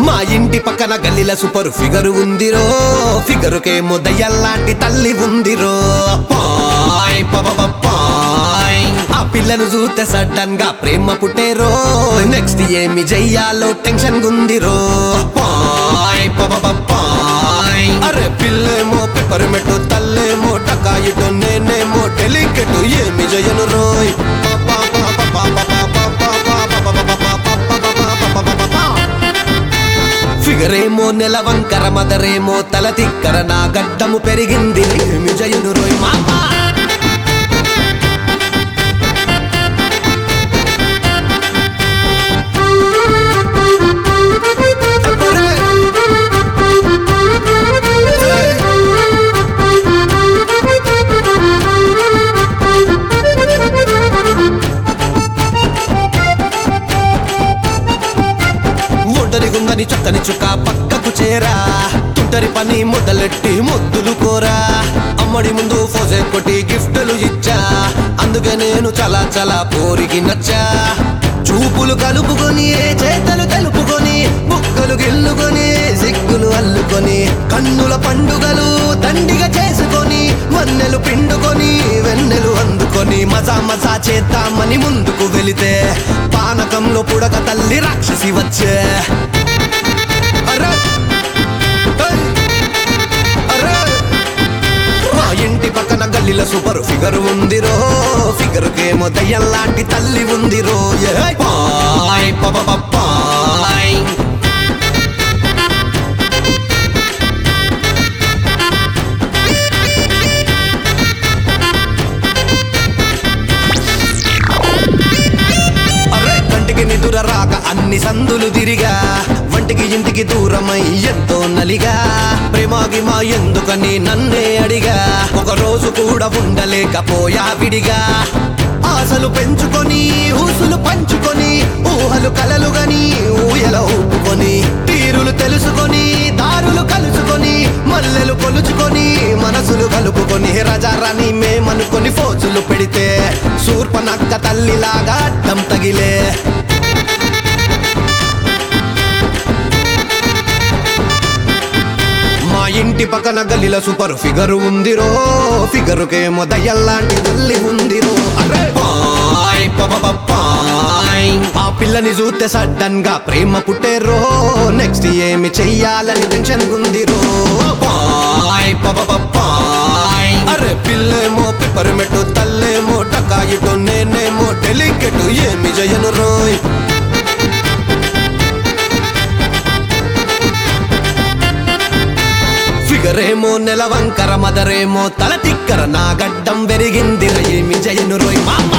మా ఇంటి పక్కన గల్లీల సూపర్ ఫిగర్ ఉందిరో ఫిగరుకేమో దయ్యల్లాంటి తల్లి ఉందిరో పాయ్ పపప పాయ్. ఆ పిల్లను చూస్తే సడన్ గా ప్రేమ పుట్టేరో నెక్స్ట్ ఏమి చెయ్యాలో టెన్షన్ గుందిరో పాయ్ పపప పాయ్. అరే పిల్లేమో పెప్పరమెట్టు తల్లేమో టకాయిటో నేనేమో డెలికెట్ ఏమి జయను రోయ్ పా, పా, పా, పా, పా, పా, పా, పా, పా, పా, పా, పా, పా, పా, పా, పా, పా, పా, పా. ఫిగరేమో నెలవంకర మదరేమో తల తిక్కర నా గడ్డము పెరిగింది ఏమి జయును రోయ్ మామా ఒంటరిగుందని చక్కని చుక్క పక్కకు చేరా తుంటరి పని మొదలెట్టి ముద్దులు కోరా అమ్మడి ముందు ఫోజే కొట్టి గిఫ్టులు ఇచ్చా అందుకే నేను చాలా చాలా పోరికి నచ్చా చూపులు కలుపుకొని చేతలు తెలుపుకొని బుక్కలు గిల్లుకొని సిగ్గులు అల్లుకొని కన్నుల పండుగలు దండిగా చేసుకొని వన్నెలు పిండుకొని వెన్నెలు అందుకొని మజా మజా చేద్దామని ముందుకు వెళితే పానకంలో పుడక తల్లి రాక్షసి వచ్చే అరే! ఏయ్! అరే! మా ఇంటి పక్కన గల్లీల సూపర్ ఫిగర్ ఉందిరో ఫిగర్ కేమో దయ్యంలాంటి తల్లి ఉందిరో ఏయ్! పాయ్ పపప పాయ్ అరే కంటికి నిదుర రాక అన్ని సందులు తిరిగా వంటికి ఇంటికి దూరమై ఎంతో నలిగా ప్రేమాగి మా ఎందుకని నన్నే అడిగా ఒక రోజు కూడా ఉండలేకపోయా విడిగా ఆశలు పెంచుకొని ఊసులు పంచుకొని ఊహలు కలలు గని ఊయల ఊపుకొని తీరులు తెలుసుకొని దారులు కలుసుకొని మల్లెలు కొలుచుకొని మనసులు కలుపుకొని రజారాని మేమనుకొని ఫోజులు పెడితే శూర్పనక్క తల్లిలాగా అడ్డం తగిలే మా ఇంటి పక్కన గల్లీల సూపర్ ఫిగర్ ఉందిరో ఫిగరుకేమో దయ్యల్లాంటి తల్లి ఉందిరో అరే పాయ్ పపప పాయ్. ఆ పిల్లని చూస్తే సడన్ గా ప్రేమ పుట్టేరో నెక్స్ట్ ఏమి చెయ్యాలని టెన్షన్ ఉందిరో పాయ్ పపప పాయ్. అరే పిల్లేమో పిప్పరమెట్టు తల్లేమో టకాయిటో నేనేమో డెలికెట్ ఏమి జయను రోయ్ ఫిగరేమో నెలవంకర మదరేమో తల తిక్కర నా గడ్డం పెరిగింది ఏమి జయను రోయ్ మామ